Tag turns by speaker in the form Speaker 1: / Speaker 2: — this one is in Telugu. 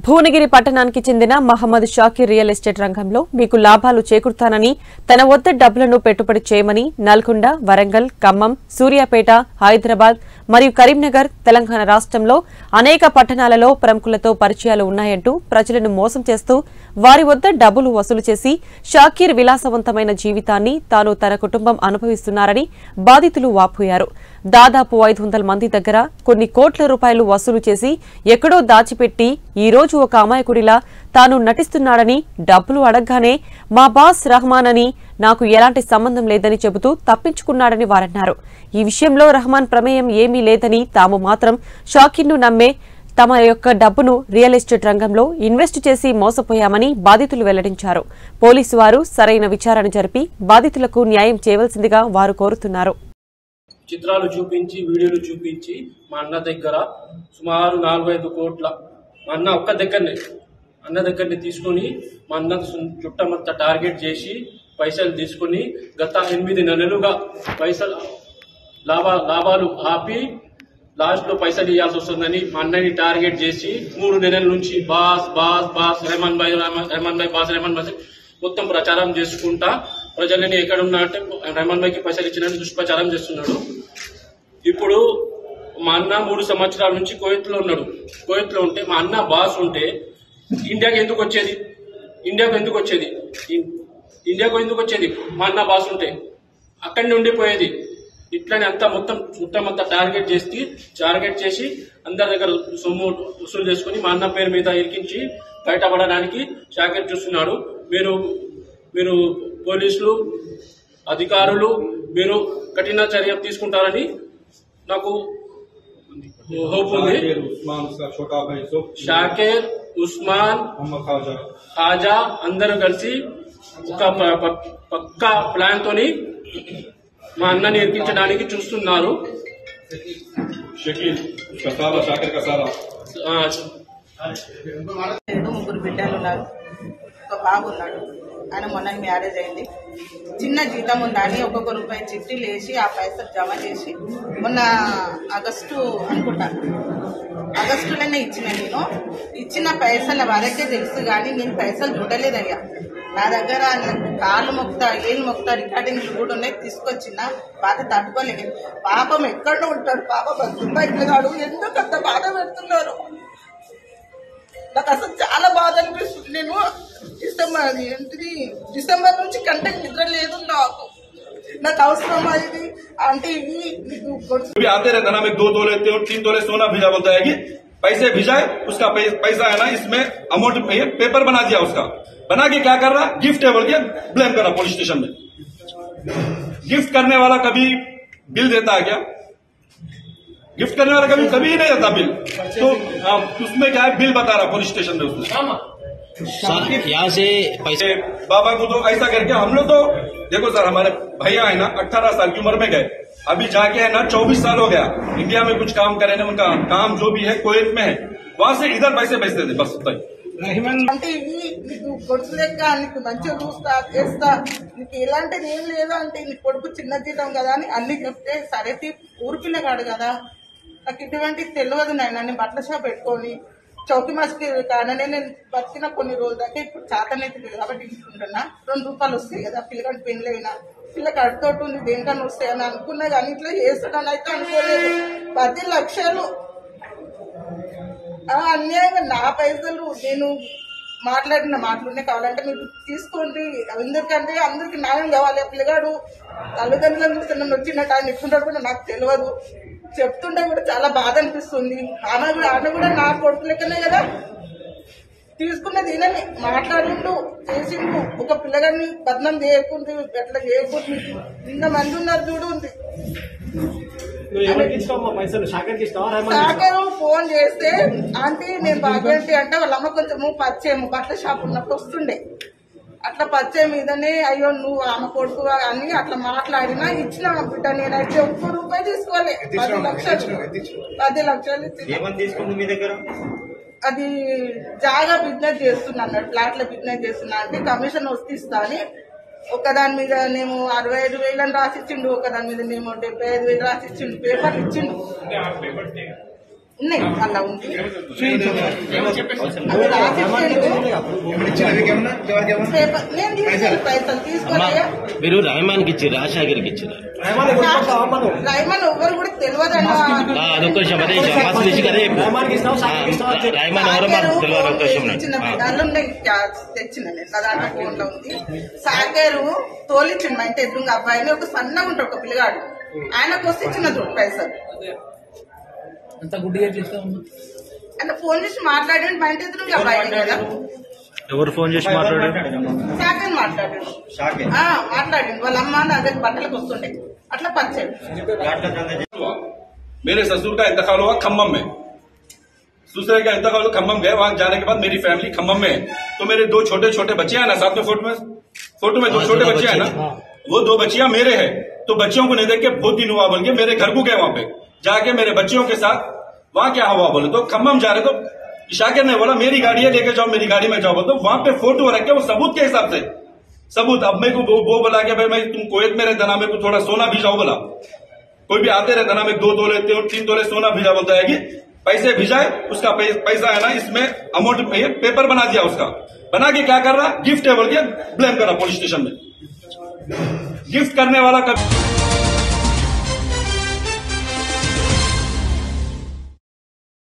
Speaker 1: భువనగిరి పట్టణానికి చెందిన మహమ్మద్ షాకీర్ రియల్ ఎస్టేట్ రంగంలో మీకు లాభాలు చేకూరుతానని తన వద్ద డబ్బులను పెట్టుబడి చేయమని నల్గొండ వరంగల్ ఖమ్మం సూర్యాపేట హైదరాబాద్ మరియు కరీంనగర్ తెలంగాణ రాష్ట్రంలో అనేక పట్టణాలలో ప్రముఖులతో పరిచయాలు ఉన్నాయంటూ ప్రజలను మోసం చేస్తూ వారి వద్ద డబ్బులు వసూలు చేసి షాకీర్ విలాసవంతమైన జీవితాన్ని తాను తన కుటుంబం అనుభవిస్తున్నారని బాధితులు వాపోయారు దాదాపు ఐదు వందల మంది దగ్గర కొన్ని కోట్ల రూపాయలు వసూలు చేసి ఎక్కడో దాచిపెట్టి ఈ రోజు ఒక అమాయకుడిలా తాను నటిస్తున్నాడని డబ్బులు అడగగానే మా బాస్ రహమాన్ అని నాకు ఎలాంటి సంబంధం లేదని చెబుతూ తప్పించుకున్నాడని వారన్నారు ఈ విషయంలో రహమాన్ ప్రమేయం ఏమీ లేదని తాము మాత్రం షాకిన్ను నమ్మే తమ యొక్క డబ్బును రియల్ ఎస్టేట్ రంగంలో ఇన్వెస్ట్ చేసి మోసపోయామని బాధితులు వెల్లడించారు పోలీసు వారు సరైన విచారణ జరిపి బాధితులకు న్యాయం చేయవలసిందిగా వారు కోరుతున్నారు
Speaker 2: చిత్రాలు చూపించి వీడియోలు చూపించి మా అన్న దగ్గర సుమారు నాలుగు ఐదు కోట్ల మా అన్న ఒక్క దగ్గరనే అన్న దగ్గరనే తీసుకొని మా అన్న సు- చుట్టమంతా టార్గెట్ చేసి పైసలు తీసుకొని గత ఎనిమిది నెలలుగా పైసలు లాభ లాభాలు ఆపి లాస్ట్ లో పైసలు ఇవ్వాల్సి వస్తుందని మా అన్నని టార్గెట్ చేసి మూడు నెలల నుంచి boss boss boss Rehman bhai Rehman Rehman bhai boss Rehman bhai మొత్తం ప్రచారం చేసుకుంటా ప్రజలని ఎక్కడ ఉన్నా అంటే రెహమాన్ భాయ్కి పైసలు ఇచ్చినట్టు దుష్ప్రచారం చేస్తున్నాడు ఇప్పుడు మా అన్న మూడు సంవత్సరాల నుంచి కోయత్ లో ఉన్నాడు కోయత్ లో ఉంటే మా అన్న బాస్ ఉంటే ఇండియాకి ఎందుకు వచ్చేది ఇండియాకు ఎందుకు వచ్చేది ఇన్- ఇండియాకు ఎందుకు వచ్చేది మా అన్న బాస్ ఉంటే అక్కడనే ఉండిపోయేది ఇట్లనే అంతా మొత్తం మొత్తం అంతా టార్గెట్ చేసి టార్గెట్ చేసి అందరి దగ్గర సొమ్ము వసూలు చేసుకుని మా అన్న పేరు మీద ఇరికించి బయటపడడానికి షాకెట్ చూస్తున్నాడు మీరు మీరు పోలీసులు అధికారులు మీరు కఠిన చర్య తీసుకుంటారని నాకు హోప్ ఉంది
Speaker 3: शाकिर उस्मान उसका छोटा भाई सब
Speaker 2: షాకేర్ ఉస్మాన్
Speaker 3: मोहम्मद ख्वाजा
Speaker 2: ఖాజా అందరూ కలిసి ఒక ప- ప- పక్కా ప్లాన్ తోని మా అన్నని ఇరికించడానికి చూస్తున్నారు
Speaker 3: शकील उसका सारा शाकिर का सारा
Speaker 2: ఆ,
Speaker 4: లేడు ముగ్గురు బిడ్డలు ఉన్నారు ఒక బాబు ఉన్నాడు ఆయన మొన్న మ్యారేజ్ అయింది చిన్న జీతం ఉందని ఒక్కొక్క రూపాయి చిట్టీలు వేసి ఆ పైసలు జమ చేసి మొన్న ఆగస్టు అనుకుంటా ఆగస్టులోనే ఇచ్చిన నేను ఇచ్చిన పైసల వరకే తెలుసు కానీ నేను పైసలు చూడలేదయ్యా నా దగ్గర నాకు కాళ్ళు మొక్తా ఏళ్ళు మొక్తా రికార్డింగ్లు కూడా ఉన్నాయి తీసుకొచ్చిన బాధ తట్టుకోలేదు పాపం ఎక్కడ ఉంటాడు పాప బతుకుతా ఇట్లా ఎందుకు అంత బాధ పెడుతున్నారు నాకు అసలు చాలా బాధ అనిపిస్తుంది నేను డిసెంబర్ అది ఏంటిది డిసెంబర్ నుంచి కంటే నిద్ర లేదు నాకు నాకు అవసరం ఇది అంటే ఇవి నీకు కొడుకు
Speaker 3: भी आते रहता ना मैं दो तोले तीन तीन तोले सोना भेजा बोलता है कि पैसे भिजाए उसका पै- पैसा है ना इसमें अमाउंट ये पेपर बना दिया उसका बना के क्या कर रहा गिफ्ट है बोल के ब्लेम कर रहा पुलिस स्टेशन में गिफ्ट करने वाला कभी बिल देता है क्या गिफ्ट करने वाला कभी कभी नहीं देता बिल तो हाँ, उसमें क्या है बिल बता रहा पुलिस स्टेशन में उसने
Speaker 5: सर यहाँ से पैसे
Speaker 3: ए, बाबा को तो ऐसा करके हम लोग तो देखो सर हमारे भैया है ना अट्ठारह साल की उम्र में गए अभी जाके है ना चौबीस साल हो गया इंडिया में कुछ काम करे ना उनका काम जो भी है कोयत में है वहां से इधर पैसे भेजते थे बस उतना ही
Speaker 4: అంటే ఇవి నీకు కొడుకు లెక్క నీకు మంచిగా చూస్తా చేస్తా నీకు ఎలాంటిది ఏం లేదా అంటే నీ కొడుకు చిన్న జీతం కదా అని అన్ని చెప్తే సరే తీ ఊరు పిల్లగాడు కదా నాకు ఇటువంటి తెలియదు నాయన నేను బట్టల షాప్ పెట్టుకొని చౌకి మాస్కి కాననే నేను బతికిన కొన్ని రోజుల దాకా ఇప్పుడు చాతనైతే లేదు కాబట్టి ఇంటుంటున్నా రెండు రూపాయలు వస్తాయి కదా పిల్లగాడి పెళ్ళైనా పిల్ల కడుతోటి ఉంది దేనికన్నా వస్తాయని అనుకున్నా కానీ ఇట్లా చేస్తాడని అయితే అనుకోలేదు పది లక్షలు ఆ, అన్యాయంగా నా పైసలు నేను మాట్లాడిన మాటలునే కావాలంటే మీరు తీసుకోండి ఎందుకంటే అందరికి న్యాయం కావాలి ఆ పిల్లగాడు తల్లిదండ్రులను చూస్తే నన్ను వచ్చినట్టు ఆయన ఇస్తుంటాడు కూడా నాకు తెలియదు చెప్తుంటే కూడా చాలా బాధ అనిపిస్తుంది ఆమె కూడా ఆమె కూడా నా కొడుకు లెక్కనే కదా తీసుకున్నది ఈయనని మాట్లాడిండు చేసిండు ఒక పిల్లగాడిని బదనం చేయకుంది ఎట్లా చేయకూడదు ఇంతమంది ఉన్నారు చూడు ఉంది
Speaker 6: నువ్వు ఎవరికి ఇస్తావు పైసలు షాకర్కి ఇస్తావా రెహమాన్
Speaker 4: సాగర్ ఫోన్ చేస్తే ఆంటీ నేను బాగేంటి అంటే వాళ్ళ అమ్మ కొంచెము పరిచయం బట్టల షాప్ ఉన్నప్పుడు వస్తుండే అట్లా పరిచయం మీదనే అయ్యో నువ్వు ఆమె కొడుకు అని అట్లా మాట్లాడినా ఇచ్చిన బిడ్డ నేనైతే ఒక్క రూపాయి తీసుకోవాలి పది లక్షలు పది లక్షలు ఇచ్చిన.
Speaker 5: ఏమని తీసుకుంది మీ దగ్గర
Speaker 4: అది జాగా బిజినెస్ చేస్తున్నా అన్నాడు ఫ్లాట్ల బిజినెస్ చేస్తున్నా అంటే కమిషన్ వస్తే ఇస్తా అని ఒకదాని మీద నేను అరవై ఐదు వేలని రాసిచ్చిండు ఒకదాని మీద నేను డెబ్బై ఐదు వేలు రాసిచ్చిండు పేపర్లు ఇచ్చిండు ఉన్నాయి అలా ఉంది అది రాసిచ్చిండు. పేపర్ నేను తీసుకెళ్ళి పైసలు
Speaker 5: అమ్మా
Speaker 4: తీసుకోలేయా
Speaker 5: మీరు రహమాన్కి ఇచ్చారు రాజశేఖర్కి ఇచ్చారు
Speaker 4: రైమన్ ఎవరు కూడా తెలియదన్న
Speaker 5: ఆ, అదొక విషయం అదే ఫస్ట్ విషయం అదే చెప్పు.
Speaker 6: రహమాన్కి ఇస్తావు, షాకిర్కి ఇస్తావు అని చెప్పు.
Speaker 5: రహమాన్ ఎవరో మాకు తెలియదు ఒక విషయం
Speaker 4: చిన్న
Speaker 5: నాకు. ఆ.
Speaker 4: బిడ్డలు ఉండే తెచ్చిన నేను నా దాంట్లో ఫోన్ లో ఉంది సాకేరు తోలిచ్చిండు మా ఇంటి ఎదురుగా అబ్బాయిని ఒక సన్నగా ఉంటాడు ఒక పిల్లగాడు ఆయనకు వస్తే ఇచ్చిన చూడు పైసలు అంటే ఫోన్ చేసి మాట్లాడండి మా ఇంటి ఎదురుగా అబ్బాయి కదా
Speaker 5: ఎవరు ఫోన్ చేసి మాట్లాడారు
Speaker 4: సాకేరు మాట్లాడాడు ఆ, మాట్లాడండి వాళ్ళ అమ్మ నా దగ్గర బట్టలకు వస్తుండే అట్లా పంచాడు
Speaker 3: हुआ मेरे ससुर का इंतकाल हुआ खम्मम में दूसरे का इंतकाल हुआ खम्मम गए वहां जाने के बाद मेरी फैमिली खम्मम में है तो मेरे दो छोटे छोटे बच्चे हैं ना साथ में फोटो में फोटो में दो
Speaker 5: हाँ,
Speaker 3: छोटे
Speaker 5: दो
Speaker 3: बच्चे हैं ना
Speaker 5: बच्चे, हाँ।
Speaker 3: वो दो बच्चियां मेरे हैं तो बच्चियों को नहीं देख के बहुत दिन हुआ बोल के मेरे घर को गए वहां पे जाके मेरे बच्चियों के साथ वहां क्या हुआ बोले तो खम्मम जा रहे तो शाकिर ने बोला मेरी गाड़ी है लेके जाओ मेरी गाड़ी में जाओ बोले तो वहां पे फोटो रख के वो सबूत के हिसाब से सबूत अब मेरे को वो, वो बोला कि भाई मैं तुम कोयत में रहता ना मेरे को थोड़ा सोना भिजाओ बोला कोई भी आते रहता ना मैं दो तोले तीन तीन तोले सोना भिजा बोलता है कि पैसे भिजाए उसका पै- पैसा है ना इसमें अमाउंट ये पेपर बना दिया उसका बना के क्या कर रहा गिफ्ट है बोल के ब्लेम कर रहा पुलिस स्टेशन में गिफ्ट करने वाला कभी